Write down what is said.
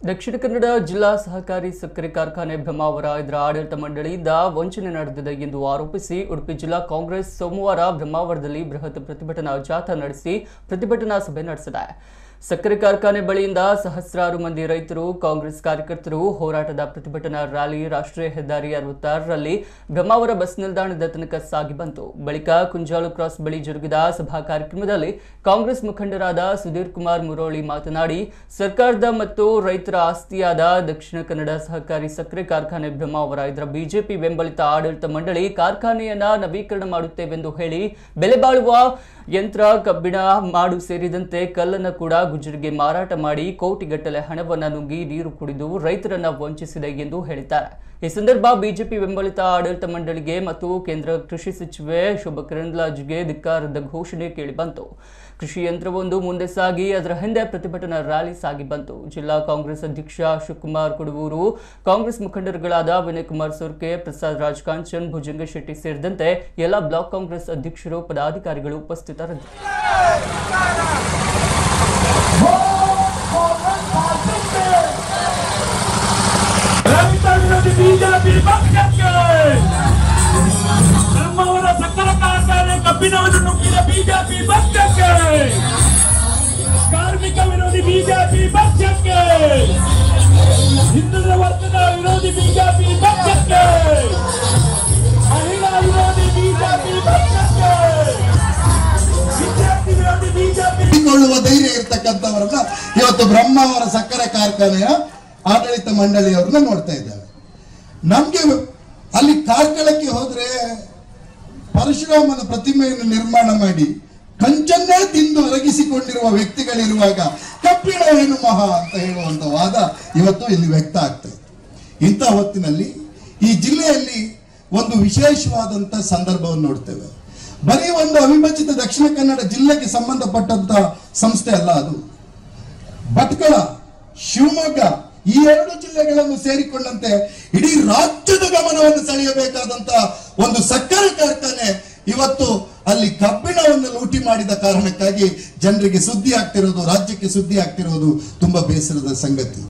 ದಕ್ಷಿಣ ಕನ್ನಡ ಜಿಲ್ಲಾ ಸಹಕಾರಿ ಸಕ್ಕರೆ ಕಾರ್ಖಾನೆ ಬ್ರಹ್ಮಾವರ ಇದರ ಆಡಳಿತ ಮಂಡಳಿಯಿಂದ ವಂಚನೆ ನಡೆದಿದೆ ಎಂದು ಆರೋಪಿಸಿ ಉಡುಪಿ ಜಿಲ್ಲಾ ಕಾಂಗ್ರೆಸ್ ಸೋಮವಾರ ಬ್ರಹ್ಮಾವರದಲ್ಲಿ ಬೃಹತ್ ಪ್ರತಿಭಟನಾ ಜಾಥಾ ನಡೆಸಿ ಪ್ರತಿಭಟನಾ ಸಭೆ ನಡೆಸಿದೆ ಸಕ್ಕರೆ ಕಾರ್ಖಾನೆ ಬಳಿಯಿಂದ ಸಹಸ್ರಾರು ಮಂದಿ ರೈತರು ಕಾಂಗ್ರೆಸ್ ಕಾರ್ಯಕರ್ತರು ಹೋರಾಟದ ಪ್ರತಿಭಟನಾ ರ್ಯಾಲಿ ರಾಷ್ಟ್ರೀಯ ಹೆದ್ದಾರಿ ಅರವತ್ತಾರರಲ್ಲಿ ಬ್ರಹ್ಮಾವರ ಬಸ್ ನಿಲ್ದಾಣದ ತನಕ ಸಾಗಿ ಬಂತು ಬಳಿಕ ಕುಂಜಾಲು ಕ್ರಾಸ್ ಬಳಿ ಜರುಗಿದ ಸಭಾ ಕಾರ್ಯಕ್ರಮದಲ್ಲಿ ಕಾಂಗ್ರೆಸ್ ಮುಖಂಡರಾದ ಸುಧೀರ್ ಕುಮಾರ್ ಮುರೋಳಿ ಮಾತನಾಡಿ ಸರ್ಕಾರದ ಮತ್ತು ರೈತರ ಆಸ್ತಿಯಾದ ದಕ್ಷಿಣ ಕನ್ನಡ ಸಹಕಾರಿ ಸಕ್ಕರೆ ಕಾರ್ಖಾನೆ ಬ್ರಹ್ಮಾವರ ಇದರ ಬಿಜೆಪಿ ಬೆಂಬಲಿತ ಆಡಳಿತ ಮಂಡಳಿ ಕಾರ್ಖಾನೆಯನ್ನ ನವೀಕರಣ ಮಾಡುತ್ತೇವೆಂದು ಹೇಳಿ ಬೆಲೆ ಬಾಳುವ ಯಂತ್ರ ಕಬ್ಬಿಣ ಮಾಡು ಸೇರಿದಂತೆ ಕಲ್ಲನ್ನು ಕೂಡ ಗುಜರಿಗೆ ಮಾರಾಟ ಮಾಡಿ ಕೋಟಿಗಟ್ಟಲೆ ಹಣವನ್ನು ನುಂಗಿ ನೀರು ಕುಡಿದು ರೈತರನ್ನ ವಂಚಿಸಿದೆ ಎಂದು ಹೇಳಿದ್ದಾರೆ ಈ ಸಂದರ್ಭ ಬಿಜೆಪಿ ಬೆಂಬಲಿತ ಆಡಳಿತ ಮಂಡಳಿಗೆ ಮತ್ತು ಕೇಂದ್ರ ಕೃಷಿ ಸಚಿವೆ ಶೋಭಾ ಕರಂದ್ಲಾಜ್ಗೆ ಧಿಕ್ಕಾರದ ಘೋಷಣೆ ಕೇಳಿಬಂತು ಕೃಷಿ ಯಂತ್ರವೊಂದು ಮುಂದೆ ಸಾಗಿ ಅದರ ಹಿಂದೆ ಪ್ರತಿಭಟನಾ ರ್ಯಾಲಿ ಸಾಗಿ ಬಂತು ಜಿಲ್ಲಾ ಕಾಂಗ್ರೆಸ್ ಅಧ್ಯಕ್ಷ ಶಿವಕುಮಾರ್ ಕುಡವೂರು ಕಾಂಗ್ರೆಸ್ ಮುಖಂಡರುಗಳಾದ ವಿನಯ್ ಕುಮಾರ್ ಸೊರ್ಕೆ ಪ್ರಸಾದ್ ರಾಜ್ ಕಾಂಚನ್ ಭುಜಂಗ ಶೆಟ್ಟಿ ಸೇರಿದಂತೆ ಎಲ್ಲ ಬ್ಲಾಕ್ ಕಾಂಗ್ರೆಸ್ ಅಧ್ಯಕ್ಷರು ಪದಾಧಿಕಾರಿಗಳು ಉಪಸ್ಥಿತರಿದ್ದರು ರವಿತಂದ್ರದಿ ಬಿಜೆಪಿ ಪಕ್ಷಕ್ಕೆ ನಮ್ಮವರ ಸಕ್ಕರೆ ಕಾರ್ಖಾನೆ ಕಬ್ಬಿಣವನ್ನು ನುಗ್ಗಿದ ಬಿಜೆಪಿ ಪಕ್ಷಕ್ಕೆ ಕಾರ್ಮಿಕ ವಿರೋಧಿ ಬಿಜೆಪಿ ಪಕ್ಷಕ್ಕೆ ಹಿಂದುಳಿದ ವರ್ಗದ ವಿರೋಧಿ ಬಿಜೆಪಿ ಪಕ್ಷಕ್ಕೆ ಮಹಿಳಾ ವಿರೋಧಿ ಬಿಜೆಪಿ ಪಕ್ಷಕ್ಕೆ ವಿದ್ಯಾರ್ಥಿ ವಿರೋಧಿ ಬಿಜೆಪಿ ಕೊಳ್ಳುವ ಧೈರ್ಯ ಇರ್ತಕ್ಕಂಥವರನ್ನ ಇವತ್ತು ಬ್ರಹ್ಮಾವರ ಸಕ್ಕರೆ ಕಾರ್ಖಾನೆಯ ಆಡಳಿತ ಮಂಡಳಿಯವ್ರನ್ನ ನೋಡ್ತಾ ಇದ್ದೇವೆ ನಮ್ಗೆ ಅಲ್ಲಿ ಕಾರ್ಕಳಕ್ಕೆ ಹೋದ್ರೆ ಪರಶುರಾಮನ ಪ್ರತಿಮೆಯನ್ನು ನಿರ್ಮಾಣ ಮಾಡಿ ಕಂಚನ್ನೇ ತಿಂದು ಅರಗಿಸಿಕೊಂಡಿರುವ ವ್ಯಕ್ತಿಗಳಿರುವಾಗ ಕಬ್ಬಿಣ ಏನು ಮಹಾ ಅಂತ ಹೇಳುವಂತ ವಾದ ಇವತ್ತು ಇಲ್ಲಿ ವ್ಯಕ್ತ ಆಗ್ತಾ ಇದೆ ಇಂಥ ಹೊತ್ತಿನಲ್ಲಿ ಈ ಜಿಲ್ಲೆಯಲ್ಲಿ ಒಂದು ವಿಶೇಷವಾದಂತ ಸಂದರ್ಭವನ್ನು ನೋಡ್ತೇವೆ ಬರೀ ಒಂದು ಅವಿಭಜಿತ ದಕ್ಷಿಣ ಕನ್ನಡ ಜಿಲ್ಲೆಗೆ ಸಂಬಂಧಪಟ್ಟಂತ ಸಂಸ್ಥೆ ಅಲ್ಲ ಅದು ಭಟ್ಕಳ ಶಿವಮೊಗ್ಗ ಈ ಎರಡು ಜಿಲ್ಲೆಗಳನ್ನು ಸೇರಿಕೊಂಡಂತೆ ಇಡೀ ರಾಜ್ಯದ ಗಮನವನ್ನು ಸೆಳೆಯಬೇಕಾದಂತ ಒಂದು ಸಕ್ಕರೆ ಕಾರ್ಖಾನೆ ಇವತ್ತು ಅಲ್ಲಿ ಕಬ್ಬಿಣವನ್ನು ಲೂಟಿ ಮಾಡಿದ ಕಾರಣಕ್ಕಾಗಿ ಜನರಿಗೆ ಸುದ್ದಿ ಆಗ್ತಿರೋದು ರಾಜ್ಯಕ್ಕೆ ಸುದ್ದಿ ಆಗ್ತಿರೋದು ತುಂಬಾ ಬೇಸರದ ಸಂಗತಿ